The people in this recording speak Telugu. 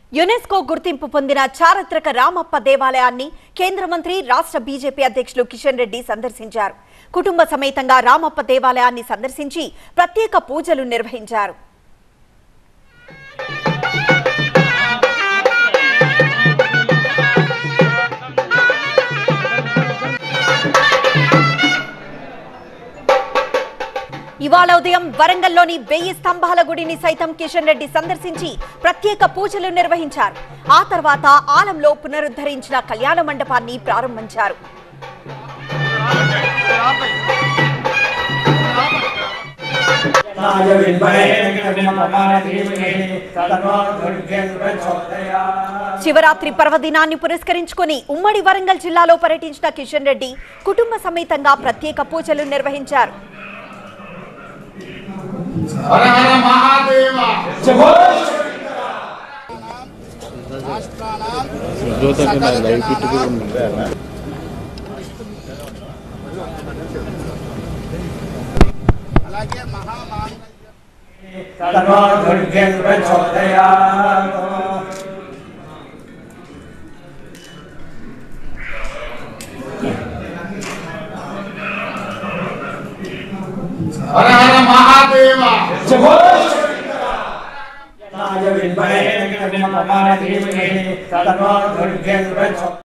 యునెస్కో గుర్తింపు పొందిన చారిత్రక రామప్ప దేవాలయాన్ని కేంద్ర మంత్రి రాష్ట్ర బీజేపీ అధ్యక్షులు కిషన్ రెడ్డి సందర్శించారు కుటుంబ సమేతంగా రామప్ప దేవాలయాన్ని సందర్శించి ప్రత్యేక పూజలు నిర్వహించారు ఇవాళ ఉదయం వరంగల్లోని వెయ్యి స్తంభాల గుడిని సైతం కిషన్ రెడ్డి సందర్శించి ప్రత్యేక పూజలు నిర్వహించారు ఆ తర్వాత ఆలంలో పునరుద్ధరించిన కళ్యాణ మండపాన్ని ప్రారంభించారు నాయ విద్మహే ధీమహి తన్నో దుర్గేంద్ర ప్రచోదయాత్ శివరాత్రి పర్వదినాన్ని పురస్కరించుకొని ఉమ్మడి వరంగల్ జిల్లాలో పర్యటించిన కిషన్ రెడ్డి కుటుంబ సమేతంగా ప్రత్యేక పూజలు నిర్వహించారు హర హర మహాదేవ జ్యోతి లైవ్ పెట్టుకుంది తన్నో దుర్గేంద్ర ప్రచోదయాత్ హర హర మహాదేవ నాయ విద్మహే ధీమహి తన్నో దుర్గేంద్ర ప్రచోదయాత్